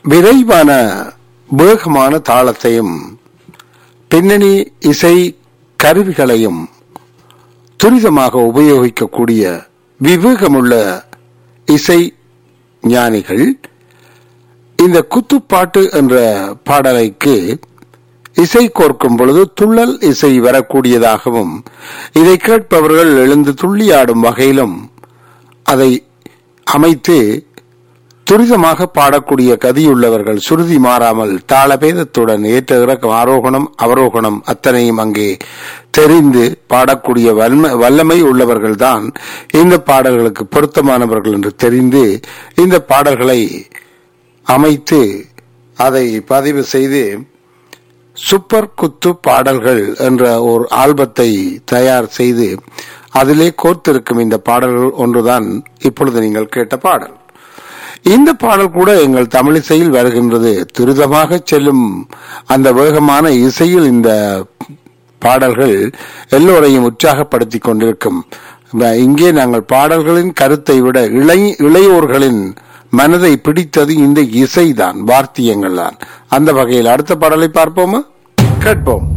விரைவான வேகமான தாளத்தையும் பின்னணி இசை கருவிகளையும் துரிதமாக உபயோகிக்கக்கூடிய விவேகமுள்ள இசை ஞானிகள் இந்த குத்துப்பாட்டு என்ற பாடலைக்கு இசை கோர்க்கும் பொழுது துள்ளல் இசை வரக்கூடியதாகவும் இதை கேட்பவர்கள் எழுந்து துள்ளியாடும் வகையிலும் அதை அமைத்து துரிதமாக பாடக்கூடிய கதியுள்ளவர்கள் சுருதி மாறாமல் தாளபேதத்துடன் ஏற்ற இறக்கம் ஆரோகணம் அவரோகணம் அத்தனையும் அங்கே தெரிந்து பாடக்கூடிய வன்ம வல்லமை உள்ளவர்கள்தான் இந்த பாடல்களுக்கு பொருத்தமானவர்கள் என்று தெரிந்து இந்த பாடல்களை அமைத்து அதை பதிவு செய்து சூப்பர் குத்து பாடல்கள் என்ற ஒரு ஆல்பத்தை தயார் செய்து அதிலே கோர்த்திருக்கும் இந்த பாடல்கள் ஒன்றுதான் இப்பொழுது நீங்கள் கேட்ட பாடல் இந்த பாடல் கூட எங்கள் தமிழிசையில் வருகின்றது துரிதமாக செல்லும் அந்த வேகமான இசையில் இந்த பாடல்கள் எல்லோரையும் உற்சாகப்படுத்திக் கொண்டிருக்கும் இங்கே நாங்கள் பாடல்களின் கருத்தை விட இளை இளையோர்களின் மனதை பிடித்தது இந்த இசைதான் வார்த்தியங்கள் தான் அந்த வகையில் அடுத்த பாடலை பார்ப்போமா கேட்போம்